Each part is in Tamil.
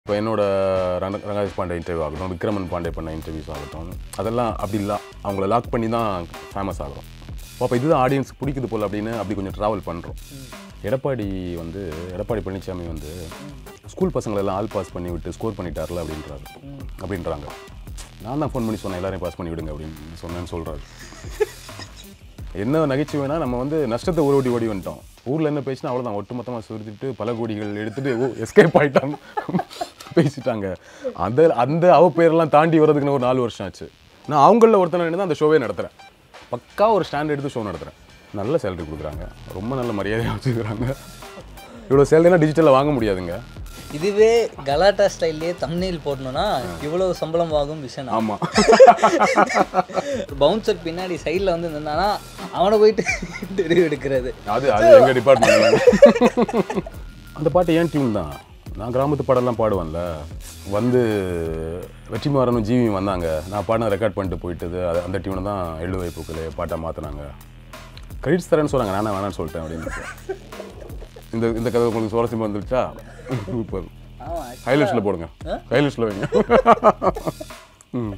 இப்போ என்னோட ரங்க ரங்கராஜ் பாண்டே இன்டர்வியூ ஆகட்டும் விக்ரமன் பாண்டே பண்ண இன்டர்வியூஸ் ஆகட்டும் அதெல்லாம் அப்படி இல்லை அவங்கள லாக் பண்ணி தான் ஃபேமஸ் ஆகிறோம் அப்போ இதுதான் ஆடியன்ஸ் பிடிக்குது போல் அப்படின்னு அப்படி கொஞ்சம் ட்ராவல் பண்ணுறோம் எடப்பாடி வந்து எடப்பாடி பழனிசாமி வந்து ஸ்கூல் பசங்களெல்லாம் ஆல் பாஸ் பண்ணி விட்டு ஸ்கோர் பண்ணிட்டார்ல அப்படின்றாரு அப்படின்றாங்க நான் தான் ஃபோன் பண்ணி சொன்னேன் எல்லாரையும் பாஸ் பண்ணி விடுங்க அப்படின்னு சொன்னேன்னு சொல்கிறாரு என்ன நகைச்சுவைனா நம்ம வந்து நஷ்டத்தை ஓடி ஓடி வந்துட்டோம் ஊரில் என்ன பேசினா அவ்வளோதான் ஒட்டுமொத்தமாக சுருத்திட்டு பல கோடிகள் எடுத்துட்டு ஓ எஸ்கேப் ஆயிட்டாங்க பேசிட்டாங்க அந்த அந்த அவ பேரெல்லாம் தாண்டி வர்றதுக்குன்னு ஒரு நாலு வருஷம் ஆச்சு நான் அவங்களில் ஒருத்தனை தான் அந்த ஷோவே நடத்துகிறேன் பக்கா ஒரு ஸ்டாண்ட் எடுத்து ஷோ நடத்துகிறேன் நல்ல சேலரி கொடுக்குறாங்க ரொம்ப நல்ல மரியாதையாக வச்சுக்கிறாங்க இவ்வளோ சேலரினா டிஜிட்டலில் வாங்க முடியாதுங்க இதுவே கலாட்டா ஸ்டைல்லையே தம்னெயில் போடணும்னா இவ்வளவு சம்பளம் ஆகும் விஷயம் ஆமாம் பவுன்சர் பின்னாடி சைடில் வந்து நின்னானா அவனை போயிட்டு இன்டர்வியூ எடுக்கிறது அது அது எங்கள் டிபார்ட்மெண்ட் அந்த பாட்டு ஏன் டியூன் தான் நான் கிராமத்து பாடலாம் பாடுவேன்ல வந்து வெற்றிமாறனும் ஜீவியும் வந்தாங்க நான் பாடின ரெக்கார்ட் பண்ணிட்டு போயிட்டது அது அந்த டியூனை தான் எழுவை பூக்களே பாட்டாக மாற்றினாங்க கிரெடிட்ஸ் தரேன்னு சொன்னாங்க நானே வேணான்னு சொல்லிட்டேன் அப்படின்னு இந்த இந்த கதை உங்களுக்கு சுவாரஸ்யமாக வந்துருச்சா சூப்பர் ஆமாம் ஹைலைட்ஸில் போடுங்க ஹைலைட்ஸில் வைங்க ம்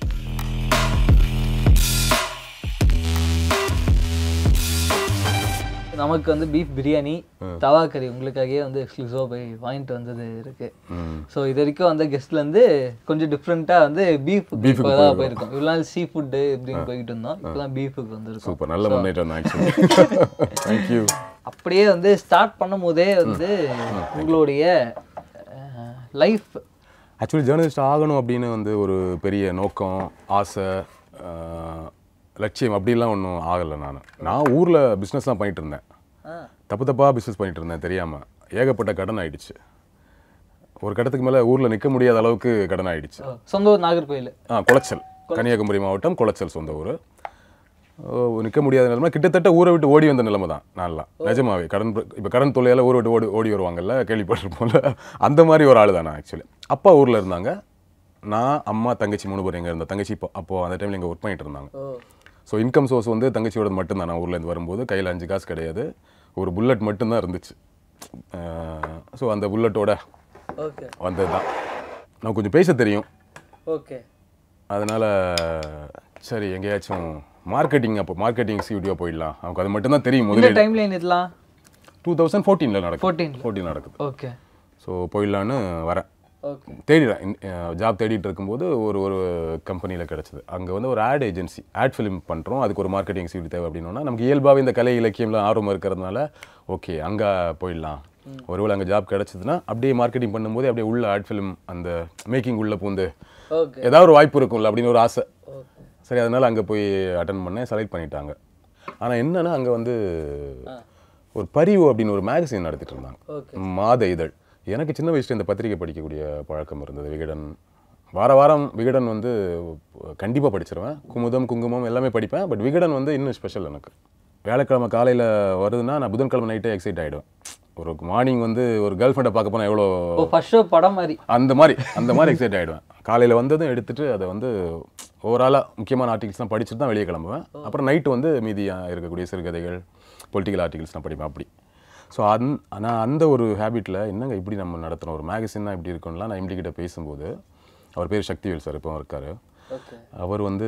நமக்கு வந்து பீஃப் பிரியாணி தவா கறி உங்களுக்காகவே வந்து எக்ஸ்க்ளூசிவாக போய் வாங்கிட்டு வந்தது இருக்கு ம் ஸோ இது வரைக்கும் வந்த கெஸ்ட்லேருந்து கொஞ்சம் டிஃப்ரெண்ட்டாக வந்து பீஃப் இப்போ தான் போயிருக்கோம் இவ்வளோ நாள் சீ ஃபுட்டு இப்படின்னு போய்கிட்டு இருந்தோம் இப்போ தான் பீஃபுக்கு வந்திருக்கோம் சூப்பர் நல்ல முன்னேற்றம் தான் ஆக்சுவலி தேங்க்யூ அப்படியே வந்து ஸ்டார்ட் பண்ணும்போதே வந்து உங்களுடைய லைஃப் ஆக்சுவலி ஜேர்னலிஸ்ட் ஆகணும் அப்படின்னு வந்து ஒரு பெரிய நோக்கம் ஆசை ஆஹ், லட்சியம் அப்படிலாம் ஒன்றும் ஆகலை நான் நான் ஊரில் பிஸ்னஸ்லாம் பண்ணிட்டு இருந்தேன் தப்பு தப்பாக பிஸ்னஸ் பண்ணிட்டு இருந்தேன் தெரியாமல் ஏகப்பட்ட கடன் ஆயிடுச்சு ஒரு கட்டத்துக்கு மேலே ஊரில் நிற்க முடியாத அளவுக்கு கடன் ஆயிடுச்சு சொந்த ஊர் நாகர்கோயில் ஆ குளச்சல் கன்னியாகுமரி மாவட்டம் குளச்சல் சொந்த ஊர் நிற்க முடியாத நிலைமை கிட்டத்தட்ட ஊரை விட்டு ஓடி வந்த நிலைமை தான் நான்லாம் நிஜமாவே கடன் இப்போ கடன் தொல்லையால் ஊரை விட்டு ஓடி ஓடி வருவாங்கல்ல கேள்விப்பட்டிருப்போம்ல அந்த மாதிரி ஒரு ஆள் தான் நான் ஆக்சுவலி அப்பா ஊரில் இருந்தாங்க நான் அம்மா தங்கச்சி மூணு பேர் எங்கே இருந்தோம் தங்கச்சி இப்போ அப்போது அந்த டைமில் எங்கே ஒர்க் பண்ணிட்டு இருந்தாங்க ஓ ஸோ இன்கம் சோர்ஸ் வந்து தங்கச்சியோட மட்டும்தான் நான் ஊர்லேருந்து வரும்போது கையில் அஞ்சு காசு கிடையாது ஒரு புல்லட் மட்டும்தான் இருந்துச்சு ஸோ அந்த புல்லட்டோட ஓகே வந்தது தான் நான் கொஞ்சம் பேச தெரியும் ஓகே அதனால் சரி எங்கேயாச்சும் மார்க்கெட்டிங் அப்போ மார்க்கெட்டிங் வீடியோ போயிடலாம் அவனுக்கு அது மட்டும்தான் தெரியும் இந்த முதல்ல டைம் லைன் இதெல்லாம் டூ தௌசண்ட் ஃபோர்டீனில் நடக்கும் 14 ஃபோர்டீன் நடக்குது ஓகே ஸோ போயிடலான்னு வரேன் ஓகே தேடிடுறேன் ஜாப் தேடிட்டு இருக்கும்போது ஒரு ஒரு கம்பெனியில் கிடச்சிது அங்கே வந்து ஒரு ஆட் ஏஜென்சி ஆட் ஃபிலிம் பண்ணுறோம் அதுக்கு ஒரு மார்க்கெட்டிங் சீட் தேவை அப்படின்னா நமக்கு இயல்பாகவே இந்த கலை இலக்கியம்லாம் ஆர்வம் இருக்கிறதுனால ஓகே அங்கே போயிடலாம் ஒருவேளை அங்கே ஜாப் கிடச்சிதுன்னா அப்படியே மார்க்கெட்டிங் பண்ணும்போது அப்படியே உள்ள ஆட் ஃபிலிம் அந்த மேக்கிங் உள்ள பூந்து ஓகே ஏதாவது ஒரு வாய்ப்பு இருக்கும்ல அப்படின்னு ஒரு ஆசை ஓகே சரி அதனால் அங்கே போய் அட்டன் பண்ணேன் செலக்ட் பண்ணிட்டாங்க ஆனால் என்னன்னா அங்கே வந்து ஒரு பரிவு அப்படின்னு ஒரு மேகசின் நடத்திட்டு இருந்தாங்க ஓகே மாத இதழ் எனக்கு சின்ன வயசுல இந்த பத்திரிகை படிக்கக்கூடிய பழக்கம் இருந்தது விகடன் வார வாரம் விகடன் வந்து கண்டிப்பாக படிச்சிருவேன் குமுதம் குங்குமம் எல்லாமே படிப்பேன் பட் விகடன் வந்து இன்னும் ஸ்பெஷல் எனக்கு வியாழக்கிழமை காலையில் வருதுன்னா நான் புதன்கிழமை நைட்டே எக்ஸைட் ஆகிடுவேன் ஒரு மார்னிங் வந்து ஒரு கேர்ள் ஃப்ரெண்டை பார்க்க போனால் எவ்வளோ ஓ ஃபர்ஸ்ட் ஷோ படம் மாதிரி அந்த மாதிரி அந்த மாதிரி எக்ஸைட் ஆகிடுவேன் காலையில் வந்ததும் எடுத்துட்டு அதை வந்து ஓவராலாக முக்கியமான ஆர்டிகல்ஸ்லாம் படிச்சுட்டு தான் வெளியே கிளம்புவேன் அப்புறம் நைட்டு வந்து மீதியாக இருக்கக்கூடிய சிறுகதைகள் பொலிட்டிக்கல் ஆர்டிகல்ஸ்லாம் படிப்பேன் அப்படி ஸோ அந் நான் அந்த ஒரு ஹேபிட்டில் என்னங்க இப்படி நம்ம நடத்துகிறோம் ஒரு மேகசின்னா இப்படி இருக்கும்லாம் நான் எம்டி கிட்ட பேசும்போது அவர் பேர் சக்திவேல் சார் இப்போ இருக்கார் ஓகே அவர் வந்து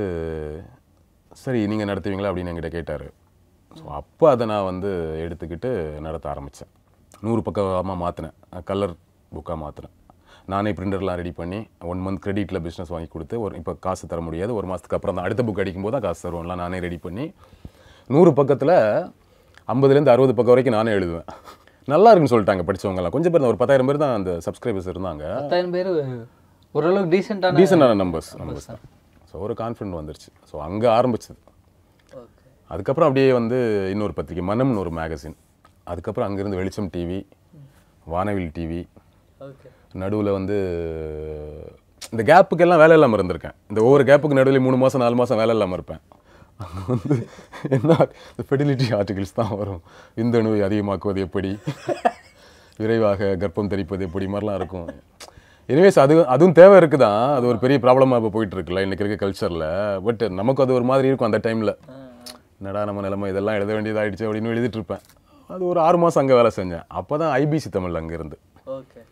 சரி நீங்கள் நடத்துவீங்களா அப்படின்னு என்கிட்ட கேட்டார் ஸோ அப்போ அதை நான் வந்து எடுத்துக்கிட்டு நடத்த ஆரம்பித்தேன் நூறு பக்கமாக மாற்றினேன் கலர் புக்காக மாற்றினேன் நானே பிரிண்டர்லாம் ரெடி பண்ணி ஒன் மந்த் கிரெடிட்டில் பிஸ்னஸ் வாங்கி கொடுத்து ஒரு இப்போ காசு தர முடியாது ஒரு மாதத்துக்கு அப்புறம் தான் அடுத்த புக் அடிக்கும்போது தான் காசு தருவோம்லாம் நானே ரெடி பண்ணி நூறு பக்கத்தில் ஐம்பதுலேருந்து அறுபது பக்கம் வரைக்கும் நானே எழுதுவேன் நல்லா இருக்குன்னு சொல்லிட்டாங்க படிச்சவங்கலாம் கொஞ்சம் பேர் தான் ஒரு பத்தாயிரம் பேர் தான் அந்த சப்ஸ்கிரைபர்ஸ் இருந்தாங்க பத்தாயிரம் பேர் ஓரளவுக்கு டீசெண்டான டீசெண்டான நம்பர்ஸ் நம்பர்ஸ் தான் ஸோ ஒரு கான்ஃபிடென்ட் வந்துருச்சு ஸோ அங்கே ஆரம்பிச்சது ஓகே அதுக்கப்புறம் அப்படியே வந்து இன்னொரு பத்திரிக்கை மனம்னு ஒரு மேகசின் அதுக்கப்புறம் அங்கேருந்து வெளிச்சம் டிவி வானவில் டிவி ஓகே நடுவில் வந்து இந்த கேப்புக்கெல்லாம் வேலை இல்லாமல் இருந்திருக்கேன் இந்த ஒவ்வொரு கேப்புக்கு நடுவில் மூணு மாதம் நாலு மாதம் வேலை இல்லாமல் இருப்பேன் அங்க வந்து என்ன இந்த ஃபெர்டிலிட்டி ஆர்டிகல்ஸ் தான் வரும் இந்த நோய் அதிகமாக்குவது எப்படி விரைவாக கர்ப்பம் தரிப்பது எப்படி மாதிரிலாம் இருக்கும் எனிவேஸ் அது அதுவும் தேவை இருக்குதான் அது ஒரு பெரிய ப்ராப்ளமாக இப்போ போயிட்டு இருக்குல்ல இன்னைக்கு இருக்க கல்ச்சரில் பட் நமக்கு அது ஒரு மாதிரி இருக்கும் அந்த டைமில் என்னடா நம்ம நிலைமை இதெல்லாம் எழுத வேண்டியதாயிடுச்சு அப்படின்னு எழுதிட்டு இருப்பேன் அது ஒரு ஆறு மாதம் அங்கே வேலை செஞ்சேன் அப்போ தான் ஐபிசி தமிழ் அங்கேருந்து ஓகே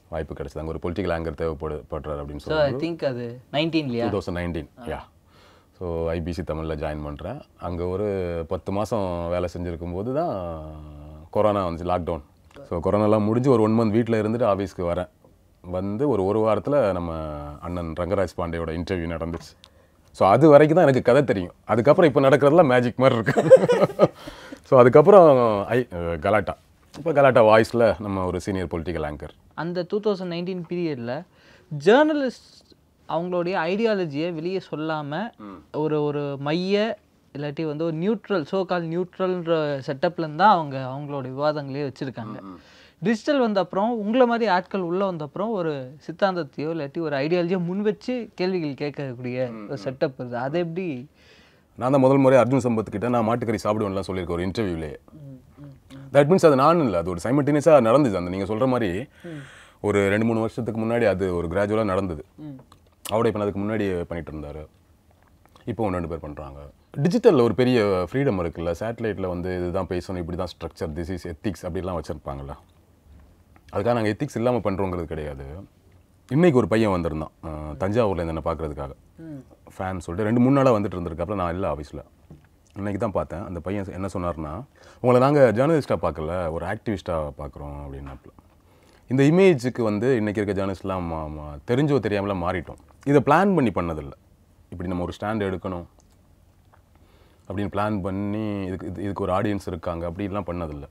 வாய்ப்பு கிடைச்சது அங்கே ஒரு பொலிட்டிக்கல் ஆங்கர் தேவைப்படுறாரு அப்படின்னு ஸோ சொல்லி ஐ திங்க் அது நைன்டீன்லையா two thousand nineteen yeah so IBC தமிழில் ஜாயின் பண்ணுறேன் அங்கே ஒரு பத்து மாதம் வேலை செஞ்சுருக்கும் போது தான் கொரோனா வந்துச்சு லாக்டவுன் ஸோ கொரோனாலாம் முடிஞ்சு ஒரு ஒன் மந்த் வீட்டில் இருந்துட்டு ஆஃபீஸ்க்கு வரேன் வந்து ஒரு ஒரு வாரத்தில் நம்ம அண்ணன் ரங்கராஜ் பாண்டேயோட இன்டர்வியூ நடந்துச்சு ஸோ அது வரைக்கும் தான் எனக்கு கதை தெரியும் அதுக்கப்புறம் இப்போ நடக்கிறதுலாம் மேஜிக் மாதிரி இருக்கு ஸோ அதுக்கப்புறம் ஐ கலாட்டா இப்போ கலாட்டா வாய்ஸில் நம்ம ஒரு சீனியர் பொலிட்டிக்கல் ஆங்கர் அந்த டூ தௌசண்ட் நைன்டீன் பீரியடில் ஜேர்னலிஸ்ட் அவங்களுடைய ஐடியாலஜியை வெளியே சொல்லாமல் ஒரு ஒரு மைய இல்லாட்டி வந்து ஒரு நியூட்ரல் சோ கால் நியூட்ரல்ன்ற செட்டப்லேருந்து தான் அவங்க அவங்களோட விவாதங்களே வச்சுருக்காங்க டிஜிட்டல் வந்த அப்புறம் உங்களை மாதிரி ஆட்கள் உள்ளே வந்த அப்புறம் ஒரு சித்தாந்தத்தையோ இல்லாட்டி ஒரு ஐடியாலஜியோ முன் வச்சு கேள்விகள் கேட்கக்கூடிய ஒரு செட்டப் இருக்குது அது எப்படி நான் தான் முதல் முறை அர்ஜுன் சம்பத் கிட்ட நான் மாட்டுக்கறி சாப்பிடுவேன்லாம் சொல்லியிருக்கேன் ஒரு இன்டர்வியூலே தட் மீன்ஸ் அது நானும் இல்லை அது ஒரு சைமல்டேனியஸாக நடந்துச்சு அந்த நீங்கள் சொல்கிற மாதிரி ஒரு ரெண்டு மூணு வருஷத்துக்கு முன்னாடி அது ஒரு கிராஜுவலாக நடந்தது அவட இப்போ அதுக்கு முன்னாடி பண்ணிட்டு இருந்தாரு இப்போ ஒன்று ரெண்டு பேர் பண்ணுறாங்க டிஜிட்டலில் ஒரு பெரிய ஃப்ரீடம் இருக்குல்ல சேட்டலைட்டில் வந்து இதுதான் பேசணும் இப்படி தான் ஸ்ட்ரக்சர் திஸ் இஸ் எத்திக்ஸ் அப்படிலாம் வச்சுருப்பாங்கல்ல அதுக்காக நாங்கள் எத்திக்ஸ் இல்லாமல் பண்ணுறோங்கிறது கிடையாது இன்னைக்கு ஒரு பையன் வந்திருந்தான் அஹ், தஞ்சாவூர்ல இருந்து என்ன பார்க்கறதுக்காக ஃபேன் சொல்லிட்டு ரெண்டு மூணு நாளாக வந்துட்டு இருந்திருக்காப்புல நான் இல்லை ஆஃபீஸில் இன்னைக்கு தான் பார்த்தேன் அந்த பையன் என்ன சொன்னார்னா உங்களை நாங்கள் ஜேர்னலிஸ்ட்டாக பார்க்கல ஒரு ஆக்டிவிஸ்ட்டாக பார்க்குறோம் அப்படின்னாப்புல இந்த இமேஜுக்கு வந்து இன்னைக்கு இருக்க ஜேர்னலிஸ்ட்லாம் மா- மா- தெரிஞ்சோ தெரியாமலாம் மாறிட்டோம் இதை பிளான் பண்ணி பண்ணதில்லை இப்படி நம்ம ஒரு ஸ்டாண்ட் எடுக்கணும் அப்படின்னு பிளான் பண்ணி இதுக்கு இது- இதுக்கு ஒரு ஆடியன்ஸ் இருக்காங்க அப்படிலாம் பண்ணதில்லை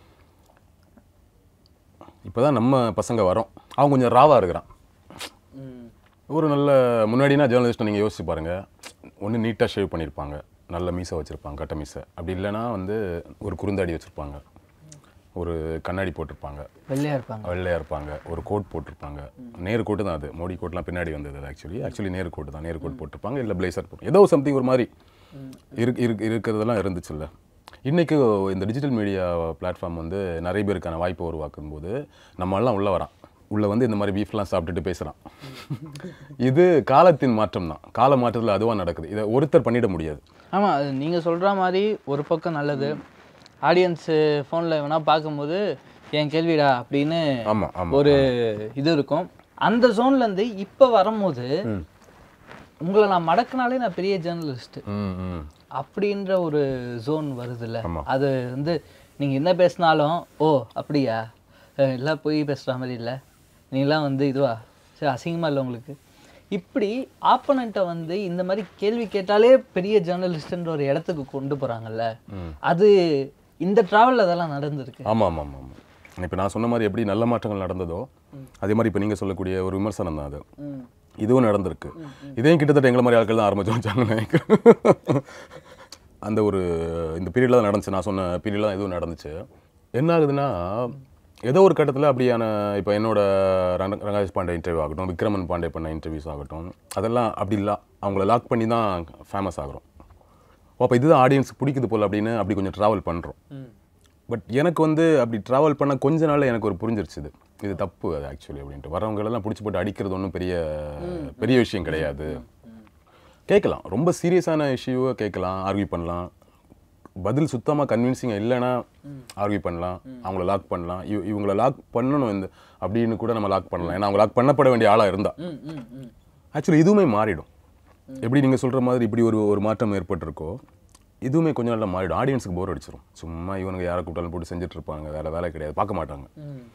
இப்போ தான் நம்ம பசங்க வரோம் அவன் கொஞ்சம் ராவாக இருக்கிறான் ஒரு நல்ல முன்னாடினா ஜேர்னலிஸ்ட்டை நீங்கள் யோசிச்சு பாருங்கள் ஒன்று நீட்டாக ஷேவ் பண்ணியிருப்பாங்க நல்ல மீசை வச்சுருப்பாங்க கட்ட மீசை அப்படி இல்லைன்னா வந்து ஒரு குறுந்தாடி வச்சுருப்பாங்க ஒரு கண்ணாடி போட்டிருப்பாங்க வெள்ளையாக இருப்பாங்க வெள்ளையாக இருப்பாங்க ஒரு கோட் போட்டிருப்பாங்க நேரு கோட்டு தான் அது மோடி கோட்லாம் பின்னாடி வந்தது அது ஆக்சுவலி ஆக்சுவலி நேரு கோட்டு தான் நேரு கோட் போட்டிருப்பாங்க இல்லை பிளேசர் போட்டு ஏதோ சம்திங் ஒரு மாதிரி இருக்கு இருக்கு இருக்கிறதெல்லாம் இருந்துச்சுல்ல இன்றைக்கி இந்த டிஜிட்டல் மீடியா பிளாட்ஃபார்ம் வந்து நிறைய பேருக்கான வாய்ப்பை உருவாக்கும் போது நம்மளாம் உள்ளே வரான் உள்ளே வந்து இந்த மாதிரி பீஃப்லாம் சாப்பிட்டுட்டு பேசுகிறான் இது காலத்தின் மாற்றம் தான் கால மாற்றத்தில் அதுவாக நடக்குது இதை ஒருத்தர் பண்ணிட முடியாது ஆமாம் அது நீங்கள் சொல்கிற மாதிரி ஒரு பக்கம் நல்லது ஆடியன்ஸு ஃபோனில் வேணா பார்க்கும்போது என் கேள்விடா அப்படின்னு ஆமாம் ஆமாம் ஒரு இது இருக்கும் அந்த ஜோன்லேருந்து இப்போ வரும்போது உங்களை நான் மடக்குனாலே நான் பெரிய ஜேர்னலிஸ்ட் ம் ம் அப்படின்ற ஒரு ஜோன் வருதுல்ல ஆமா. அது வந்து நீங்கள் என்ன பேசினாலும் ஓ அப்படியா அஹ் எல்லாம் போய் பேசுகிற மாதிரி இல்லை நீலாம் வந்து இதுவா சரி அசிங்கமாக இல்லை உங்களுக்கு இப்படி ஆப்பனண்ட்டை வந்து இந்த மாதிரி கேள்வி கேட்டாலே பெரிய ஜேர்னலிஸ்ட்ன்ற ஒரு இடத்துக்கு கொண்டு போகிறாங்கல்ல அது இந்த ட்ராவலில் அதெல்லாம் நடந்திருக்கு ஆமாம் ஆமாம் ஆமாம் ஆமாம் இப்போ நான் சொன்ன மாதிரி எப்படி நல்ல மாற்றங்கள் நடந்ததோ அதே மாதிரி இப்போ நீங்கள் சொல்லக்கூடிய ஒரு விமர்சனம் தான் அது இதுவும் நடந்திருக்கு இதையும் கிட்டத்தட்ட எங்களை மாதிரி ஆட்கள் தான் ஆரம்பிச்சு வச்சாங்கன்னு நினைக்கிறேன் அந்த ஒரு இந்த பீரியடில் தான் நடந்துச்சு நான் சொன்ன பீரியடில் தான் இதுவும் நடந்துச்சு என்ன ஆகுதுன்னா ஏதோ ஒரு கட்டத்தில் அப்படியான இப்போ என்னோட ரங்க ரங்கராஜ் பாண்டே இன்டர்வியூ ஆகட்டும் விக்ரமன் பாண்டே பண்ண இன்டர்வியூஸ் ஆகட்டும் அதெல்லாம் அப்படி இல்லை அவங்கள லாக் பண்ணி தான் ஃபேமஸ் ஆகுறோம் அப்போ இதுதான் ஆடியன்ஸுக்கு பிடிக்குது போல் அப்படின்னு அப்படி கொஞ்சம் ட்ராவல் பண்ணுறோம் பட் எனக்கு வந்து அப்படி ட்ராவல் பண்ண கொஞ்ச நாள்ல எனக்கு ஒரு புரிஞ்சிருச்சு இது இது தப்பு அது ஆக்சுவலி அப்படின்ட்டு வரவங்களெல்லாம் பிடிச்சி போட்டு அடிக்கிறது ஒன்றும் பெரிய பெரிய விஷயம் கிடையாது கேட்கலாம் ரொம்ப சீரியஸான இஷ்யூவை கேட்கலாம் ஆர்கியூ பண்ணலாம் பதில் சுத்தமாக கன்வின்சிங்காக இல்லைன்னா ஆர்கியூ பண்ணலாம் அவங்கள லாக் பண்ணலாம் இவ இவங்கள லாக் பண்ணணும் இந்த அப்படின்னு கூட நம்ம லாக் பண்ணலாம் ஏன்னா அவங்க லாக் பண்ணப்பட வேண்டிய ஆளாக இருந்தா ம் ம் ம் ஆக்சுவலி இதுவுமே மாறிடும் எப்படி நீங்கள் சொல்கிற மாதிரி இப்படி ஒரு ஒரு மாற்றம் ஏற்பட்டிருக்கோ இதுவுமே கொஞ்ச நாள்ல மாறிடும் ஆடியன்ஸுக்கு போர் அடிச்சிடும் சும்மா இவனுங்க யாரை கூப்பிட்டாலும் போட்டு செஞ்சுட்டு இருப்பாங்க வேற வேலை கிடையாது பார்க்க மாட்டாங்க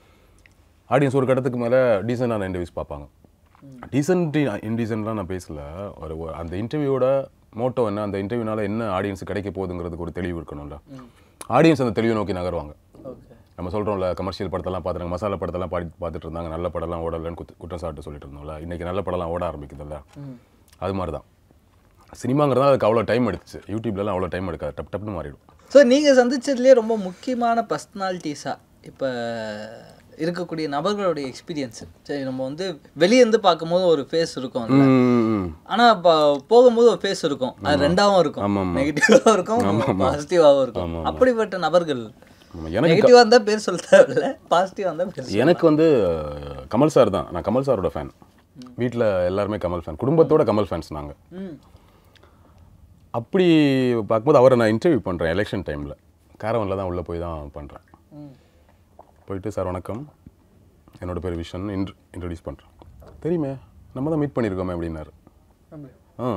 ஆடியன்ஸ் ஒரு கட்டத்துக்கு மேலே டீசெண்டான இன்டர்வியூஸ் பார்ப்பாங்க டீசென்ட் இன்டீசென்ட்லாம் நான் பேசல ஒரு ஒரு- அந்த இன்டர்வியூவோட மோட்டோ என்ன அந்த இன்டர்வியூனால என்ன ஆடியன்ஸ் கிடைக்க போகுதுங்கிறதுக்கு ஒரு தெளிவு இருக்கணும்ல ஆடியன்ஸ் அந்த தெளிவை நோக்கி நகருவாங்க ஓகே நம்ம சொல்கிறோம்ல கமர்ஷியல் படத்தெல்லாம் பார்த்துருங்க மசாலா படத்தெல்லாம் பாடி பார்த்துட்டு இருந்தாங்க நல்ல படம்லாம் ஓடலன்னு குத்து குற்றம் சாட்டு சொல்லிட்டு இருந்தோம்ல இன்றைக்கி நல்ல படம்லாம் ஓட ஆரம்பிக்குதுல்ல அது மாதிரி தான் சினிமாங்கிறதா அதுக்கு அவ்வளோ டைம் எடுத்துச்சு யூடியூப்லலாம் அவ்வளோ டைம் எடுக்காது டப் டப்னு மாறிடும் ஸோ நீங்கள் சந்திச்சதுலேயே ரொம்ப முக்கியமான பர்சனாலிட்டிஸாக இப்போ இருக்கக்கூடிய நபர்களுடைய எக்ஸ்பீரியன்ஸ் சரி நம்ம வந்து வெளியேருந்து பார்க்கும்போது ஒரு ஃபேஸ் இருக்கும் அதுல. ஆனா இப்போ போகும்போது ஒரு ஃபேஸ் இருக்கும் அது ரெண்டாவும் இருக்கும் ஆமா, ஆமா. நெகட்டிவாகவும் இருக்கும் பாசிட்டிவாகவும் இருக்கும் அப்படிப்பட்ட நபர்கள் ஆமா, எனக்கு நெகட்டிவாக இருந்தால் பேர் சொல்ல தேவையில்ல பாசிட்டிவாக இருந்தால் பேர் சொல்லலாம். எனக்கு வந்து அஹ், கமல் சார் தான் நான் கமல் சாரோட ஃபேன் வீட்டில் எல்லாருமே கமல் ஃபேன் குடும்பத்தோட கமல் ஃபேன்ஸ் நாங்கள் ம் அப்படி பார்க்கும்போது அவரை நான் இன்டர்வியூ பண்ணுறேன் எலெக்ஷன் டைமில் கேரவனில் தான் உள்ளே போய் தான் பண்ணுறேன் ம் போயிட்டு சார் வணக்கம் என்னோட பேர் விஷன் இன்ட்ரு இன்ட்ரடியூஸ் பண்ணுறேன் தெரியுமே நம்ம தான் மீட் பண்ணியிருக்கோமே அப்படின்னாரு ஆ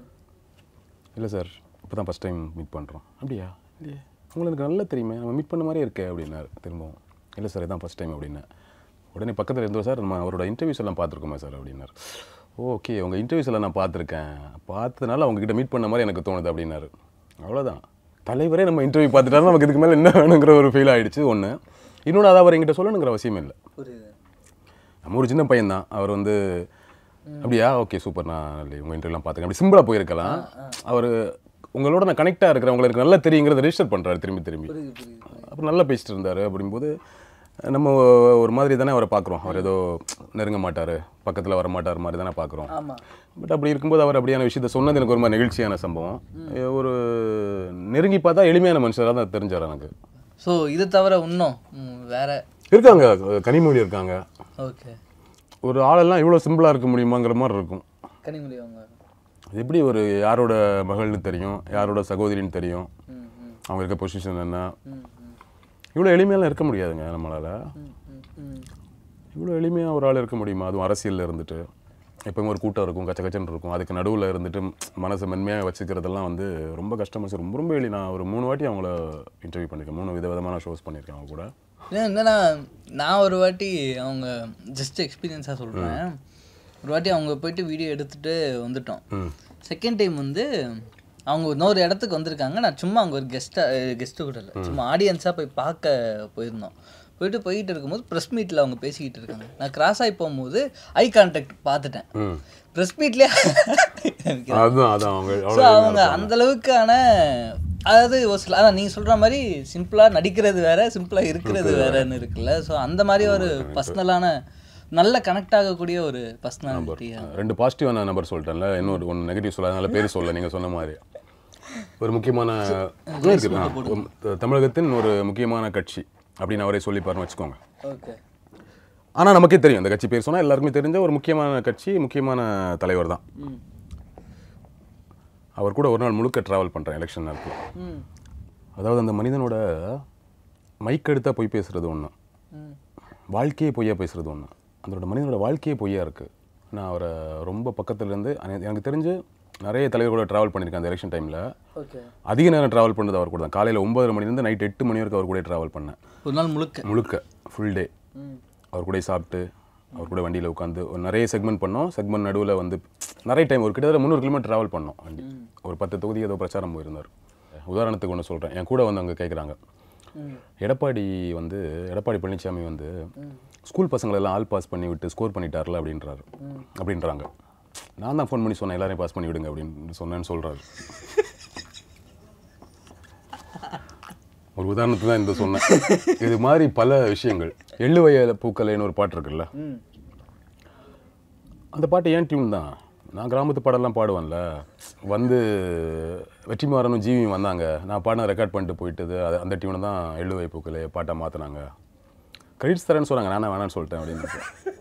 இல்லை சார் இப்போ தான் ஃபஸ்ட் டைம் மீட் பண்ணுறோம் அப்படியா இல்லையே உங்களுக்கு எனக்கு நல்லா தெரியுமே நம்ம மீட் பண்ண மாதிரியே இருக்கே அப்படின்னாரு திரும்பவும் இல்லை சார் இதான் ஃபஸ்ட் டைம் அப்படின்னேன் உடனே பக்கத்தில் இருந்தோம் சார் நம்ம அவரோட இன்டர்வியூஸ் எல்லாம் பார்த்துருக்கோமே சார் அப்படின்னாரு ஓகே உங்கள் இன்டர்வியூஸ் எல்லாம் நான் பார்த்துருக்கேன் பார்த்ததுனால அவங்ககிட்ட மீட் பண்ண மாதிரி எனக்கு தோணுது அப்படின்னாரு அவ்வளோதான் தலைவரே நம்ம இன்டர்வியூ பார்த்துட்டாலும் நமக்கு இதுக்கு மேலே என்ன வேணுங்கிற ஒரு ஃபீல் ஆயிடுச்சு ஒன்று இன்னொன்று அதை அவர் என்கிட்ட சொல்லணுங்கிற அவசியம் இல்லை புரியுது நம்ம ஒரு சின்ன பையன் தான் அவர் வந்து அப்படியா ஓகே சூப்பர் நான் உங்கள் இன்டர்வியூலாம் பார்த்துக்கேன் அப்படி சிம்பிளாக போயிருக்கலாம் அவர் உங்களோட நான் கனெக்டாக இருக்கிறேன் உங்களுக்கு நல்லா தெரியுங்கிறத ரெஜிஸ்டர் பண்ணுறாரு திரும்பி திரும்பி புரியுது புரியுது அப்புறம் நல்லா பேசிட்டு இருந்தார் அப்படிங்கும்போது நம்ம ஒரு மாதிரி தானே அவரை பார்க்குறோம் அவர் ஏதோ நெருங்க மாட்டார் பக்கத்தில் வர மாட்டார் மாதிரி தானே பார்க்குறோம் ஆமாம் பட் அப்படி இருக்கும்போது அவர் அப்படியான விஷயத்த சொன்னது எனக்கு ஒரு மாதிரி நெகிழ்ச்சியான சம்பவம் ஒரு நெருங்கி பார்த்தா எளிமையான மனுஷராக தான் தெரிஞ்சார் எனக்கு ஸோ இது தவிர இன்னும் ம், வேற இருக்காங்க கனிமொழி இருக்காங்க ஓகே ஒரு ஆளெல்லாம் இவ்வளோ சிம்பிளாக இருக்க முடியுமாங்கிற மாதிரி இருக்கும் கனிமொழி அவங்க அது எப்படி ஒரு யாரோட மகள்னு தெரியும் யாரோட சகோதரின்னு தெரியும் ம் ம் அவங்க இருக்க பொசிஷன் என்ன ம் ம் இவ்வளோ எளிமையெல்லாம் இருக்க முடியாதுங்க நம்மளால் ம் ம் ம் இவ்வளோ எளிமையாக ஒரு ஆள் இருக்க முடியுமா அதுவும் அரசியலில் இருந்துட்டு எப்பவுமே ஒரு கூட்டம் இருக்கும் கச்ச கச்சன்னு இருக்கும் அதுக்கு நடுவில் இருந்துட்டு மனசை மென்மையாக வச்சுக்கிறதெல்லாம் வந்து ரொம்ப கஷ்டமாக சார் ரொம்ப ரொம்ப எளி நான் ஒரு மூணு வாட்டி அவங்கள இன்டர்வியூ பண்ணியிருக்கேன் மூணு விதவிதமான ஷோஸ் பண்ணியிருக்கேன் அவங்க கூட ஏன் என்னன்னா நான் ஒரு வாட்டி அவங்க ஜஸ்ட் எக்ஸ்பீரியன்ஸாக சொல்கிறேன் ஒரு வாட்டி அவங்க போயிட்டு வீடியோ எடுத்துட்டு வந்துட்டோம் ம் செகண்ட் டைம் வந்து அவங்க இன்னொரு இடத்துக்கு வந்திருக்காங்க நான் சும்மா அங்கே ஒரு கெஸ்ட்டாக கெஸ்ட்டு கூட இல்லை சும்மா ஆடியன்ஸாக போய் பார்க்க போயிருந்தோம் போயிட்டு போயிட்டு இருக்கும்போது ப்ரெஸ் மீட்டில் அவங்க பேசிக்கிட்டு இருக்காங்க நான் கிராஸ் ஆகி போகும்போது ஐ கான்டாக்ட் பார்த்துட்டேன் ம் ப்ரெஸ் மீட்லேயே அதுதான் அதான் அவங்க ஸோ அவ்வளோ அவங்க அந்த அளவுக்கான அதாவது ஒரு சில அதான் நீங்கள் சொல்கிற மாதிரி சிம்பிளாக நடிக்கிறது வேற சிம்பிளாக இருக்கிறது வேறன்னு இருக்குல்ல ஸோ அந்த மாதிரி ஒரு பர்சனலான நல்ல கனெக்ட் ஆகக்கூடிய ஒரு பர்சனாலிட்டி ரெண்டு பாசிட்டிவான நம்பர் சொல்லிட்டேன்ல இன்னொரு ஒன்று நெகட்டிவ் சொல்ல அதனால பேர் சொல்ல நீங்கள் சொன்ன மாதிரி ஒரு முக்கியமான இருக்குது ஆ, ஒரு தமிழகத்தின் ஒரு முக்கியமான கட்சி அப்படின்னு அவரே சொல்லிப்பாருன்னு வச்சுக்கோங்க ஓகே ஆனால் நமக்கே தெரியும் அந்த கட்சி பேர் சொன்னால் எல்லாருக்குமே தெரிஞ்ச ஒரு முக்கியமான கட்சி முக்கியமான தலைவர் தான் ம் அவர் கூட ஒரு நாள் முழுக்க ட்ராவல் பண்ணுறேன் எலெக்ஷன் நேரத்தில் ம் அதாவது அந்த மனிதனோட மைக் எடுத்தா பொய் பேசுறது ஒன்று ம் வாழ்க்கையே பொய்யா பேசுறது ஒன்று அதோட மனிதனோட வாழ்க்கையே பொய்யா இருக்குது நான் அவரை ரொம்ப பக்கத்துலேருந்து எனக்கு தெரிஞ்சு நிறைய தலைவர்களோட ட்ராவல் பண்ணியிருக்கேன் அந்த எலெக்ஷன் டைமில் ஓகே அதிக நேரம் ட்ராவல் பண்ணது அவர் கூட தான் காலையில் ஒன்பதரை மணிலேருந்து நைட் எட்டு மணி வரைக்கும் அவர் கூட ட்ராவல் பண்ணேன் ஒரு நாள் முழுக்க முழுக்க ஃபுல் டே ம் அவர் கூட சாப்பிட்டு அவர் கூட வண்டியில் உட்காந்து ஒரு நிறைய செக்மெண்ட் பண்ணோம் செக்மெண்ட் நடுவில் வந்து நிறைய டைம் ஒரு கிட்டத்தட்ட முந்நூறு கிலோமீட்டர் ட்ராவல் பண்ணோம் வண்டி ஒரு பத்து தொகுதி ஏதோ பிரச்சாரம் போயிருந்தார் உதாரணத்துக்கு ஒன்று சொல்கிறேன் என் கூட வந்து அங்கே கேட்குறாங்க ம் எடப்பாடி வந்து எடப்பாடி பழனிசாமி வந்து ஸ்கூல் பசங்களெல்லாம் ஆல் பாஸ் பண்ணி விட்டு ஸ்கோர் பண்ணிட்டார்ல அப்படின்றாரு அப்படின்றாங்க நான் தான் ஃபோன் பண்ணி சொன்னேன் எல்லாரையும் பாஸ் பண்ணி விடுங்க அப்படின்னு சொன்னேன்னு சொல்கிறாரு ஒரு உதாரணத்துக்கு தான் இந்த சொன்னேன் இது மாதிரி பல விஷயங்கள் எள்ளு வயல பூக்கலைன்னு ஒரு பாட்டு இருக்குல்ல ம் அந்த பாட்டு ஏன் டியூன் தான் நான் கிராமத்து பாடலாம் பாடுவேன்ல வந்து வெற்றிமாறனும் ஜீவியும் வந்தாங்க நான் பாடின ரெக்கார்ட் பண்ணிட்டு போயிட்டது அது அந்த டியூனை தான் எள்ளுவை பூக்களே பாட்டாக மாற்றினாங்க கிரெடிட்ஸ் தரேன்னு சொன்னாங்க நானே வேணான்னு சொல்லிட்டேன் அப்படின்னு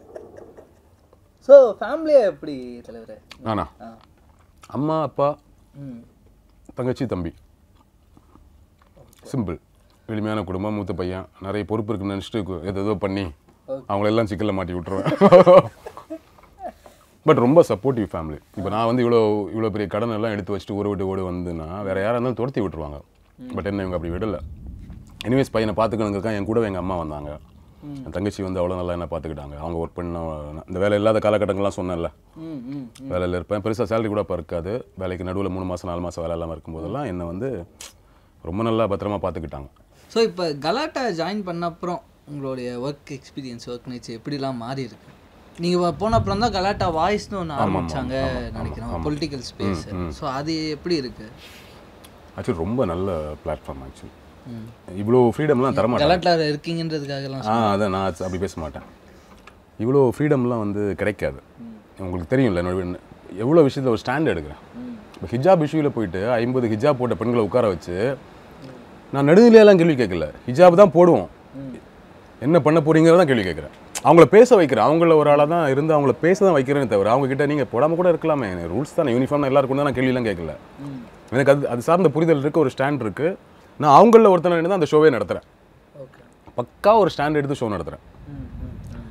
ஸோ ஃபேமிலியே எப்படி தலைவரே நானா ஆ அம்மா அப்பா ம் தங்கச்சி தம்பி சிம்பிள் எளிமையான குடும்பம் மூத்த பையன் நிறைய பொறுப்பு இருக்குன்னு நினச்சிட்டு எது ஏதோ பண்ணி அவங்களெல்லாம் சிக்கலில் மாட்டி விட்டுருவேன் பட் ரொம்ப சப்போர்ட்டிவ் ஃபேமிலி இப்போ நான் வந்து இவ்வளோ இவ்வளோ பெரிய கடன் எல்லாம் எடுத்து வச்சுட்டு ஊரை விட்டு ஓடி வந்துன்னா வேறு யாராக இருந்தாலும் துரத்தி விட்டுருவாங்க பட் என்ன இவங்க அப்படி விடலை எனிவேஸ் பையனை பார்த்துக்கணுங்கிறக்கா என் கூடவே எங்கள் அம்மா வந்தாங்க என் தங்கச்சி வந்து அவ்வளோ நல்லா என்ன பார்த்துக்கிட்டாங்க அவங்க ஒர்க் பண்ண இந்த வேலை இல்லாத காலகட்டங்கள்லாம் சொன்னேன்ல ம் ம் வேலையில் இருப்பேன் பெருசாக சேலரி கூட இப்போ இருக்காது வேலைக்கு நடுவில் மூணு மாதம் நாலு மாதம் வேலை இல்லாமல் இருக்கும்போதெல்லாம் என்னை வந்து ரொம்ப நல்லா பத்திரமா பார்த்துக்கிட்டாங்க ஸோ இப்போ கலாட்டா ஜாயின் பண்ண அப்புறம் உங்களுடைய ஒர்க் எக்ஸ்பீரியன்ஸ் ஒர்க் நேச்சர் எப்படிலாம் மாறி இருக்கு நீங்கள் போன அப்புறம் தான் கலாட்டா வாய்ஸ்னு ஒன்று ஆரம்பிச்சாங்க நினைக்கிறேன் பொலிட்டிக்கல் ஸ்பேஸ் ஸோ அது எப்படி இருக்கு ஆக்சுவலி ரொம்ப நல்ல பிளாட்ஃபார்ம் ஆக்சுவலி இவ்வளோ ஃப்ரீடம்லாம் தரமாட்டேன் கலாட்டால இருக்கீங்கன்றதுக்காகலாம் ஆ அதை நான் அப்படி பேச மாட்டேன் இவ்வளோ ஃப்ரீடம்லாம் வந்து கிடைக்காது உங்களுக்கு தெரியும்ல என்னோட வீ- எவ்வளோ விஷயத்தில் ஒரு ஸ்டாண்ட் எடுக்கிறேன் இப்போ ஹிஜாப் இஷ்யூவில் போயிட்டு ஐம்பது ஹிஜாப் போட்ட பெண்களை உட்கார வச்சு நான் நடுநிலையெல்லாம் கேள்வி கேட்கல ஹிஜாப் தான் போடுவோம் என்ன பண்ண போறீங்கிறத தான் கேள்வி கேட்குறேன் அவங்கள பேச வைக்கிறேன் அவங்கள ஒரு ஆளாக தான் இருந்து அவங்கள பேச தான் வைக்கிறேன்னு தவிர அவங்க கிட்ட நீங்கள் போடாமல் கூட இருக்கலாமே ரூல்ஸ் தானே யூனிஃபார்ம் எல்லாருக்கும் தான் நான் கேள்வியெல்லாம் கேட்கல எனக்கு அது அது சார்ந்த புரிதல் இருக்கு ஒரு ஸ்டாண்ட் இருக்கு நான் அவங்கள ஒருத்தனை தான் அந்த ஷோவே நடத்துகிறேன் ஓகே பக்கா ஒரு ஸ்டாண்ட் எடுத்து ஷோ நடத்துகிறேன்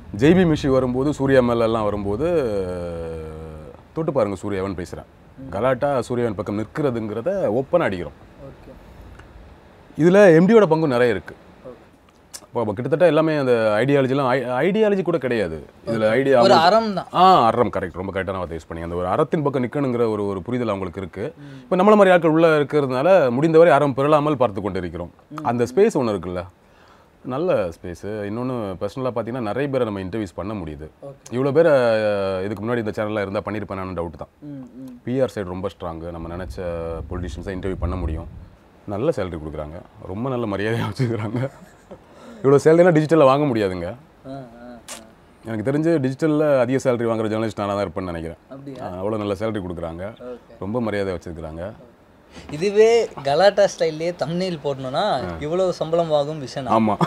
ஜெய்பி மிஷி வரும்போது சூர்யா மேல எல்லாம் வரும்போது தொட்டு பாருங்க சூர்யாவன் பேசுகிறேன் கலாட்டா சூர்யாவன் பக்கம் நிற்கிறதுங்கிறத ஓப்பனாக அடிக்கிறோம் ஓகே இதில் எம்டியோட பங்கு நிறைய இருக்குது இப்போ கிட்டத்தட்ட எல்லாமே அந்த ஐடியாலஜிலாம் ஐடியாலஜி கூட கிடையாது இதில் ஐடியா ஒரு அறம் தான் ஆ அறம் கரெக்ட் ரொம்ப கரெக்டான வார்த்தை யூஸ் பண்ணி அந்த ஒரு அறத்தின் பக்கம் நிற்கணுங்கிற ஒரு ஒரு புரிதல் அவங்களுக்கு இருக்கு இப்போ நம்மள மாதிரி ஆட்கள் உள்ள இருக்கிறதுனால முடிந்தவரை அறம் பெறலாமல் பார்த்து கொண்டு இருக்கிறோம் அந்த ஸ்பேஸ் ஒன்று இருக்குல்ல நல்ல ஸ்பேஸு இன்னொன்று பர்சனலாக பார்த்தீங்கன்னா நிறைய பேரை நம்ம இன்டர்வியூஸ் பண்ண முடியுது இவ்வளோ பேர் இதுக்கு முன்னாடி இந்த சேனலில் இருந்தால் பண்ணியிருப்பேன் டவுட் தான் ம் ம் பிஆர் சைடு ரொம்ப ஸ்ட்ராங்கு நம்ம நினச்ச பொலிட்டிஷியன்ஸை இன்டர்வியூ பண்ண முடியும் நல்ல சேலரி கொடுக்குறாங்க ரொம்ப நல்ல மரியாதையாக வச்சுக்கிறாங்க இவ்வளோ சேலரிலாம் டிஜிட்டலில் வாங்க முடியாதுங்க ஆ ஆ ஆ. எனக்கு தெரிஞ்சு டிஜிட்டலில் அதிக சேலரி வாங்குற ஜேர்னலிஸ்ட் நானாக தான் இருப்பேன்னு நினைக்கிறேன் அப்படியா அவ்வளோ நல்ல சேலரி கொடுக்குறாங்க ஓகே ரொம்ப மரியாதை வச்சுருக்குறாங்க இதுவே கலாட்டா ஸ்டைல்லே தம்னெயில் போடணும்னா இவ்வளவு சம்பளம் ஆகும் விஷயம் ஆமாம்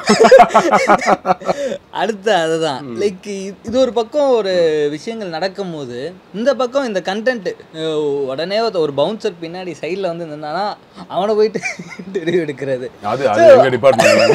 அடுத்து அதுதான் லைக் இது ஒரு பக்கம் ஒரு விஷயங்கள் நடக்கும்போது இந்த பக்கம் இந்த கண்டென்ட் உடனே ஒருத்த- ஒரு பவுன்சர் பின்னாடி சைடில் வந்து நின்னானா அவனை போயிட்டு இன்டர்வியூ எடுக்கிறது அது அது எங்கள் டிபார்ட்மெண்ட்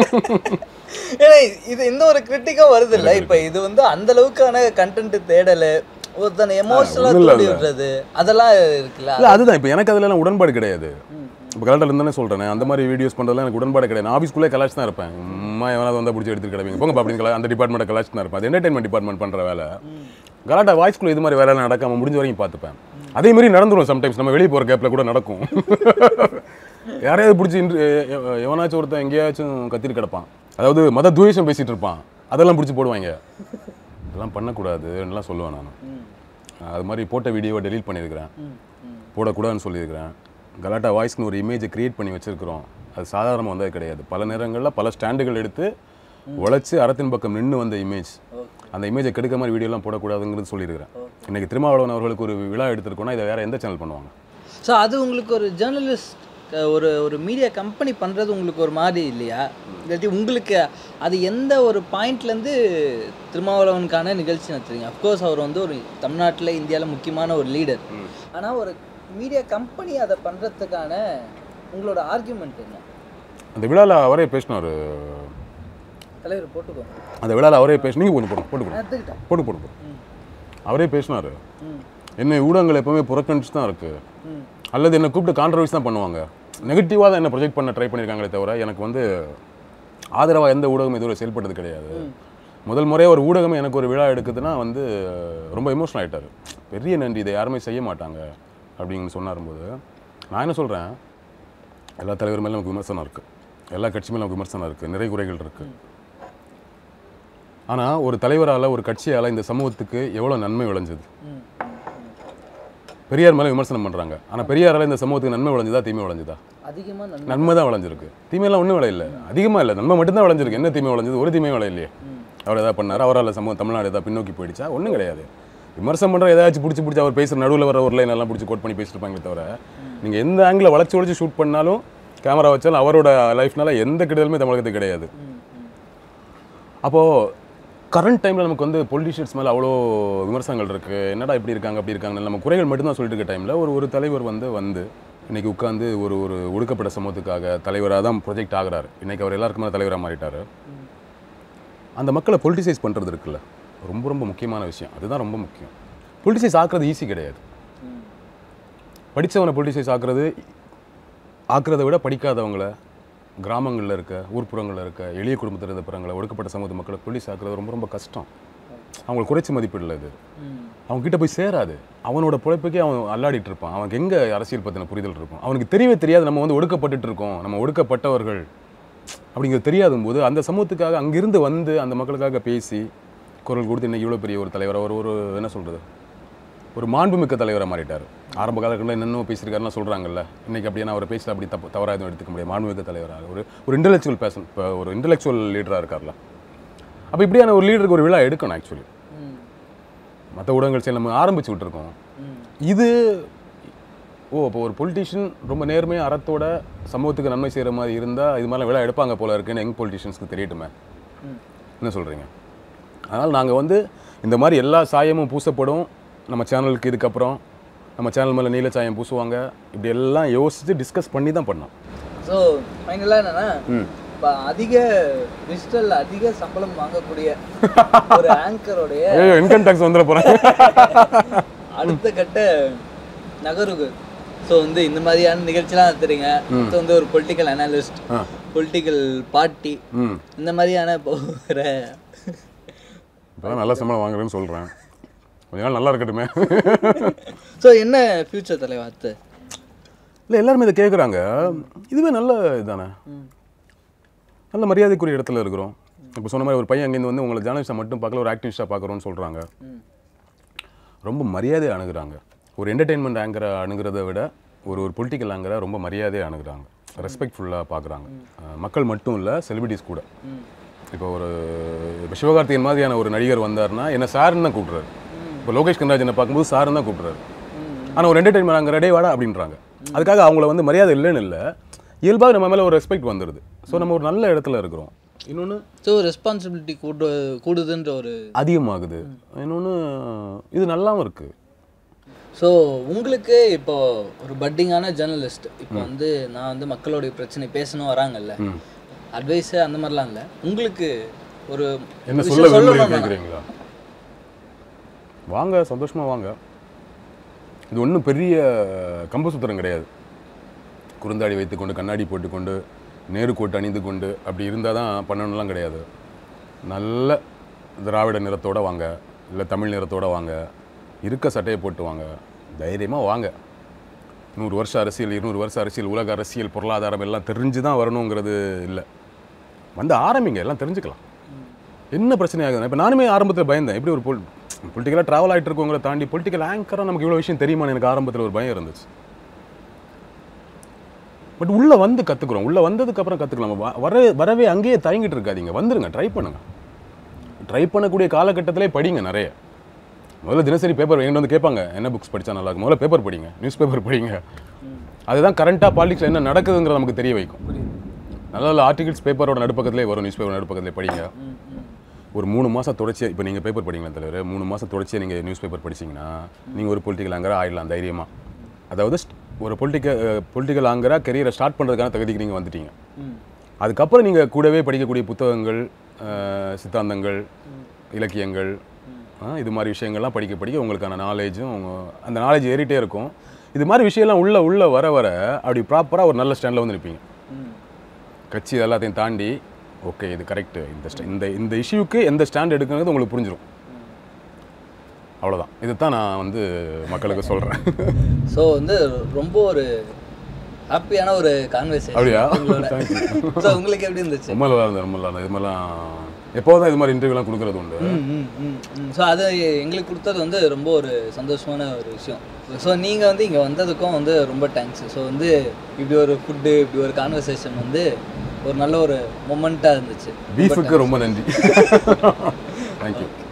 ஏன்னா இது இந்த ஒரு கிரிட்டிக்கும் வருது இல்ல இப்ப இது வந்து அந்த அளவுக்கான கண்டென்ட் தேடல ஒருத்தனை எமோஷனலா ஒண்ணும் இல்ல தூண்டி அது. விடுறது அதெல்லாம் இருக்குல்ல இல்லை அதுதான் இப்போ எனக்கு அதுலலாம் உடன்பாடு கிடையாது இப்போ கலெக்டர் இருந்தானே சொல்கிறேன் அந்த மாதிரி வீடியோஸ் பண்ணுறதுலாம் எனக்கு உடன்பாடு கிடையாது நான் ஆஃபீஸ்க்குள்ளே கலாச்சு தான் இருப்பேன் அம்மா எவனாவது வந்தால் பிடிச்சி எடுத்துட்டு கிடப்பீங்க போங்க அப்படின்னு கலா அந்த டிபார்ட்மெண்ட்டை கலாச்சு தான் இருப்பேன் அது என்டர்டைன்மெண்ட் டிபார்ட்மெண்ட் பண்ணுற வேலை கலாட்டா வாய்ஸ்குள்ளே இது மாதிரி வேலை நடக்காம முடிஞ்ச வரைக்கும் பார்த்துப்பேன் அதே மாதிரி நடந்துரும் சம்டைம்ஸ் நம்ம வெளியே போகிற கேப்பில் கூட நடக்கும் யாரையாவது பிடிச்சி இன்று எ- எவனாச்சும் ஒருத்தன் எங்கேயாச்சும் கத்திட்டு கிடப்பான் அதாவது மத துவேஷம் பேசிட்டு இருப்பான் அதெல்லாம் பிடிச்சி போடுவாங்க இதெல்லாம் பண்ணக்கூடாதுன்னுலாம் சொல்லுவேன் நான் அது மாதிரி போட்ட வீடியோவை டெலீட் பண்ணியிருக்கிறேன் போடக்கூடாதுன்னு சொல்லியிருக்கிறேன் கலாட்டா வாய்ஸ்னு ஒரு இமேஜை கிரியேட் பண்ணி வச்சிருக்கிறோம் அது சாதாரணமாக வந்தது கிடையாது பல நேரங்களில் பல ஸ்டாண்டுகள் எடுத்து உழைச்சி அறத்தின் பக்கம் நின்று வந்த இமேஜ் அந்த இமேஜை கெடுக்க மாதிரி வீடியோலாம் போடக்கூடாதுங்கிறது சொல்லியிருக்கிறேன் இன்னைக்கு திருமாவளவன் அவர்களுக்கு ஒரு விழா எடுத்திருக்கோம்னா இதை வேற எந்த சேனல் பண்ணுவாங்க ஸோ அது உங்களுக்கு ஒரு ஜேர்னலிஸ்ட் ஒரு ஒரு மீடியா கம்பெனி பண்ணுறது உங்களுக்கு ஒரு மாதிரி இல்லையா இல்லாட்டி உங்களுக்கு அது எந்த ஒரு பாயிண்ட்லேருந்து திருமாவளவனுக்கான நிகழ்ச்சி நடத்துறீங்க அஃப்கோர்ஸ் அவர் வந்து ஒரு தமிழ்நாட்டில் இந்தியாவில் முக்கியமான ஒரு லீடர் ஆனால் ஒரு மீடியா கம்பெனி அதை பண்ணுறதுக்கான உங்களோட ஆர்கியூமெண்ட் என்ன அந்த விழாவில் அவரே பேசினார் தலைவர் போட்டுக்கோ அந்த விழாவில் அவரே பேசி நீங்கள் கொஞ்சம் போடுங்க போட்டு கொடுங்க எடுத்துக்கிட்டேன் போட்டு போட்டு போட்டு. ம் அவரே பேசினார் ம் என்ன ஊடகங்கள் எப்பவுமே புறக்கணிச்சு தான் இருக்குது ம் அல்லது என்னை கூப்பிட்டு கான்ட்ரவர்ஸ் தான் பண்ணுவாங்க நெகட்டிவாக தான் என்ன ப்ரொஜெக்ட் பண்ண ட்ரை பண்ணியிருக்காங்களே தவிர எனக்கு வந்து ஆதரவாக எந்த ஊடகம் இதுவரை செயல்பட்டது கிடையாது முதல் முறையாக ஒரு ஊடகமே எனக்கு ஒரு விழா எடுக்குதுன்னா வந்து ரொம்ப எமோஷனல் ஆகிட்டார் பெரிய நன்றி இதை யாருமே செய்ய மாட்டாங்க அப்படின்னு சொன்னாரும்போது நான் என்ன சொல்கிறேன் எல்லா தலைவர் மேலும் நமக்கு விமர்சனம் இருக்குது எல்லா கட்சி மேலும் நமக்கு விமர்சனம் இருக்குது நிறைய குறைகள் இருக்குது ஆனால் ஒரு தலைவரால் ஒரு கட்சியால் இந்த சமூகத்துக்கு எவ்வளோ நன்மை விளைஞ்சது ம் பெரியார் மேலே விமர்சனம் பண்ணுறாங்க ஆனால் பெரியாரால் இந்த சமூகத்துக்கு நன்மை விளைஞ்சதா தீமை விளைஞ்சதா அதிகமாக நன்மை நன்மை தான் விளைஞ்சிருக்கு தீமையெல்லாம் ஒன்றும் விளையில அதிகமாக இல்லை நன்மை மட்டும்தான் விளைஞ்சிருக்கு என்ன தீமை விளைஞ்சது ஒரு தீமை விளையிலையே அவர் எதாவது பண்ணார் அவரால் சமூகம் தமிழ்நாடு ஏதாவது பின்னோக்கி போயிடுச்சா ஒன்றும் கிடையாது விமர்சனம் பண்ணுற ஏதாச்சும் பிடிச்சி பிடிச்சி அவர் பேசுகிற நடுவில் வர ஒரு லைன் எல்லாம் பிடிச்சி கோட் பண்ணி பேசிட்டு தவிர நீங்கள் எந்த ஆங்கிளில் வளைச்சி வளைச்சி ஷூட் பண்ணாலும் கேமரா வச்சாலும் அவரோட லைஃப்னால எந்த கெடுதலுமே தமிழகத்துக்கு கிடையாது அப்போது கரண்ட் டைமில் நமக்கு வந்து பொலிட்டிஷியன்ஸ் மேலே அவ்வளோ விமர்சனங்கள் இருக்குது என்னடா இப்படி இருக்காங்க அப்படி இருக்காங்க நம்ம குறைகள் மட்டும்தான் சொல்லிட்டு இருக்க டைமில் ஒரு ஒரு தலைவர் வந்து வந்து இன்னைக்கு உட்காந்து ஒரு ஒரு ஒடுக்கப்பட்ட சமூகத்துக்காக தலைவராக தான் ப்ரொஜெக்ட் ஆகுறாரு இன்னைக்கு அவர் எல்லாருக்குமே தலைவராக மாறிட்டாரு அந்த மக்களை பொலிட்டிசைஸ் பண்ணுறது இருக்குல்ல ரொம்ப ரொம்ப முக்கியமான விஷயம் அதுதான் ரொம்ப முக்கியம் பொலிட்டிசைஸ் ஆக்குறது ஈஸி கிடையாது படித்தவனை பொலிட்டிசைஸ் ஆக்குறது ஆக்குறதை விட படிக்காதவங்கள கிராமங்களில் இருக்க ஊர்ப்புறங்களில் இருக்க எளிய குடும்பத்தில் இருந்த பிறங்களை ஒடுக்கப்பட்ட சமூக மக்களை போலீஸ் ஆக்குறது ரொம்ப ரொம்ப கஷ்டம் அவங்களுக்கு குறைச்சி மதிப்பிடல இது அவங்க கிட்ட போய் சேராது அவனோட பிழைப்புக்கே அவன் அல்லாடிட்டு இருப்பான் அவனுக்கு எங்கே அரசியல் பற்றின புரிதல் இருக்கும் அவனுக்கு தெரியவே தெரியாது நம்ம வந்து ஒடுக்கப்பட்டுட்டு இருக்கோம் நம்ம ஒடுக்கப்பட்டவர்கள் அப்படிங்கிறது தெரியாதும் போது அந்த சமூகத்துக்காக அங்கிருந்து வந்து அந்த மக்களுக்காக பேசி குரல் கொடுத்து இன்னைக்கு இவ்வளோ பெரிய ஒரு தலைவர் அவர் ஒரு என்ன சொல்கிறது ஒரு மாண்புமிக்க தலைவராக மாறிட்டார் ஆரம்ப காலங்களில் என்னென்ன பேசியிருக்காருலாம் சொல்கிறாங்கல்ல இன்னைக்கு அப்படியே நான் அவர் பேசிட்டு அப்படி தப்பு தவறாக எதுவும் எடுத்துக்க முடியாது மாண்புமிக்க தலைவராக ஒரு ஒரு இன்டெலெக்சுவல் பேசன் இப்போ ஒரு இன்டெலெக்சுவல் லீடராக இருக்கார்ல அப்போ இப்படியான ஒரு லீடருக்கு ஒரு விழா எடுக்கணும் ஆக்சுவலி மற்ற ஊடகங்கள் சரி நம்ம ஆரம்பிச்சு விட்டுருக்கோம் இது ஓ இப்போ ஒரு பொலிட்டிஷியன் ரொம்ப நேர்மையாக அறத்தோட சமூகத்துக்கு நன்மை செய்கிற மாதிரி இருந்தால் இது மாதிரிலாம் விழா எடுப்பாங்க போல இருக்குன்னு யங் பொலிட்டிஷியன்ஸ்க்கு தெரியட்டுமே என்ன சொல்கிறீங்க அதனால் நாங்கள் வந்து இந்த மாதிரி எல்லா சாயமும் பூசப்படும் நம்ம சேனலுக்கு இதுக்கப்புறம் நம்ம சேனல் மேலே நீல சாயம் பூசுவாங்க இப்படி எல்லாம் யோசித்து டிஸ்கஸ் பண்ணி தான் பண்ணோம் ஸோ ஃபைனலாக என்னன்னா ம் இப்ப அதிக டிஜிட்டல் அதிக சம்பளம் வாங்கக்கூடிய ஒரு ஆங்கருடைய ஐயோ இன்கம் டேக்ஸ் வந்துட போகிறேன் அடுத்த கட்ட நகருகு ஸோ வந்து இந்த மாதிரியான நிகழ்ச்சிலாம் நடத்துறீங்க அடுத்து வந்து ஒரு political analyst ah political party hmm இந்த மாதிரியான போகிற இப்போ நல்ல சம்பளம் வாங்குறேன்னு சொல்கிறேன் கொஞ்ச நாள் நல்லா இருக்கட்டுமே ஸோ என்ன ஃபியூச்சர் தலைவா அடுத்து இல்லை எல்லாருமே இதை கேட்குறாங்க இதுவே நல்ல இதுதானே நல்ல மரியாதைக்குரிய இடத்துல இருக்கிறோம் இப்போ சொன்ன மாதிரி ஒரு பையன் அங்கேருந்து வந்து உங்களை ஜேர்னலிஸ்டாக மட்டும் பார்க்கல ஒரு ஆக்டிவிஸ்டாக பார்க்குறோன்னு சொல்கிறாங்க ரொம்ப மரியாதையை அணுகுறாங்க ஒரு என்டர்டெயின்மெண்ட் ஆங்கரை அணுகிறத விட ஒரு ஒரு பொலிட்டிக்கல் ஆங்கரை ரொம்ப மரியாதையை அணுகுறாங்க ரெஸ்பெக்ட்ஃபுல்லாக பார்க்குறாங்க மக்கள் மட்டும் இல்லை செலிபிரிட்டிஸ் கூட இப்போ ஒரு இப்போ சிவகார்த்திகேயன் மாதிரியான ஒரு நடிகர் வந்தாருன்னா என்ன சாருன்னு தான் கூப்பிட்றாரு இப்போ லோகேஷ் கனராஜனை பார்க்கும்போது சாருன்னு தான் கூப்பிட்றாரு ஆனால் ஒரு என்டர்டெயின்மெண்ட் ஆங்கர் டே வாடா அப்படின்றாங்க அதுக்காக அவங்கள வந்து மரியாதை இல்லைன்னு இல்லை இயல்பாக நம்ம மேலே ஒரு ரெஸ்பெக்ட் வந்துடுது ஸோ நம்ம ஒரு நல்ல இடத்துல இருக்கிறோம் இன்னொன்று ஸோ ரெஸ்பான்சிபிலிட்டி கூடு கூடுதுன்ற ஒரு அதிகமாகுது இன்னொன்று இது நல்லாவும் இருக்குது ஸோ உங்களுக்கு இப்போ ஒரு பட்டிங்கான ஜேர்னலிஸ்ட் இப்போ வந்து நான் வந்து மக்களுடைய பிரச்சனை பேசணும் வராங்கல்ல அட்வைஸ் அந்த மாதிரிலாம் இல்லை உங்களுக்கு ஒரு என்ன விஷயம் சொல்ல விரும்புறீங்க சொல்லணும்னா- கேட்குறீங்களா வாங்க சந்தோஷமா வாங்க இது ஒன்றும் பெரிய கம்பசூத்திரம் கிடையாது குறுந்தாடி வைத்துக்கொண்டு கண்ணாடி போட்டுக்கொண்டு நேரு கோட்டு அணிந்து கொண்டு அப்படி இருந்தால் தான் பண்ணணும்லாம் கிடையாது நல்ல திராவிட நிறத்தோட வாங்க இல்லை தமிழ் நிறத்தோட வாங்க இருக்க சட்டையை போட்டு வாங்க தைரியமாக வாங்க நூறு வருஷம் அரசியல் இருநூறு வருஷம் அரசியல் உலக அரசியல் பொருளாதாரம் எல்லாம் தெரிஞ்சு தான் வரணுங்கிறது இல்லை வந்து ஆரம்பிங்க எல்லாம் தெரிஞ்சுக்கலாம் என்ன பிரச்சனை ஆகுது இப்போ நானுமே ஆரம்பத்தில் பயந்தேன் எப்படி ஒரு பொல் பொலிட்டிக்கலாக ட்ராவல் ஆகிட்டு இருக்கவங்களை தாண்டி பொலிட்டிக்கல் ஆங்கராக நமக்கு இவ்வளோ விஷயம் தெரியுமான்னு எனக்கு ஆரம்பத்தில் ஒரு பயம் இருந்துச்சு பட் உள்ளே வந்து கற்றுக்குறோம் உள்ளே வந்ததுக்கப்புறம் கற்றுக்கலாம் வ- வர வரவே அங்கேயே தயங்கிட்டு இருக்காதீங்க வந்துருங்க ட்ரை பண்ணுங்க ட்ரை பண்ணக்கூடிய காலகட்டத்திலே படிங்க நிறைய முதல்ல தினசரி பேப்பர் எங்கிட்ட வந்து கேட்பாங்க என்ன புக்ஸ் படித்தா நல்லா இருக்கும் முதல்ல பேப்பர் படிங்க நியூஸ் பேப்பர் படிங்க அதுதான் கரண்ட்டாக பாலிடிக்ஸில் என்ன நடக்குதுங்கிறத நமக்கு தெரிய வைக்கும் நல்ல நல்ல ஆர்டிகல்ஸ் பேப்பரோட நடுப்பக்கத்திலே வரும் நியூஸ் பேப்பர் நடுப்பக்கத்திலே படிங்க ஒரு மூணு மாதம் தொடர்ச்சியாக இப்போ நீங்கள் பேப்பர் படிங்களா தலைவர் மூணு மாதம் தொடர்ச்சியாக நீங்கள் நியூஸ் பேப்பர் படிச்சீங்கன்னா நீங்கள் ஒரு பொலிட்டிக்கல் ஆங்கரா ஆயிடலாம் தைரியமாக அதாவது st- ஒரு பொலிட்டிக்கல் பொலிட்டிக்கல் ஆங்கராக கெரியரை ஸ்டார்ட் பண்ணுறதுக்கான தகுதிக்கு நீங்கள் வந்துட்டீங்க அதுக்கப்புறம் நீங்கள் கூடவே படிக்கக்கூடிய புத்தகங்கள் அஹ், சித்தாந்தங்கள் இலக்கியங்கள் ஆ, இது மாதிரி விஷயங்கள்லாம் படிக்க படிக்க உங்களுக்கான நாலேஜும் அந்த நாலேஜ் ஏறிட்டே இருக்கும் இது மாதிரி விஷயம்லாம் உள்ள உள்ள வர வர அப்படி ப்ராப்பராக ஒரு நல்ல ஸ்டாண்டில் வந்து நிற்பீங்க கட்சி இது எல்லாத்தையும் தாண்டி ஓகே இது கரெக்ட் இந்த sta- இந்த இந்த இஷ்யூக்கு எந்த ஸ்டாண்ட் எடுக்குங்கிறது உங்களுக்கு புரிஞ்சிடும் அவ்வளோதான் இதைத்தான் நான் வந்து மக்களுக்கு சொல்கிறேன் ஸோ வந்து ரொம்ப ஒரு ஹாப்பியான ஒரு கான்வர்சேஷன் அப்படியா? உங்களோட Thank you. ஸோ உங்களுக்கு எப்படி இருந்துச்சு ரொம்ப நல்லா இருந்தது ரொம்ப நல்லா இருந்தது இது மாதிரிலாம் எப்போதும் தான் இது மாதிரி இன்டர்வியூலாம் கொடுக்குறது உண்டு ஸோ அது எங்களுக்கு கொடுத்தது வந்து ரொம்ப ஒரு சந்தோஷமான ஒரு விஷயம் ஸோ நீங்கள் வந்து இங்கே வந்ததுக்கும் வந்து ரொம்ப தேங்க்ஸ் ஸோ வந்து இப்படி ஒரு ஃபுட்டு இப்படி ஒரு கான்வர்சேஷன் வந்து ஒரு நல்ல ஒரு மொமெண்ட்டாக இருந்துச்சு பீஃபுக்கு ரொம்ப நன்றி தேங்க்யூ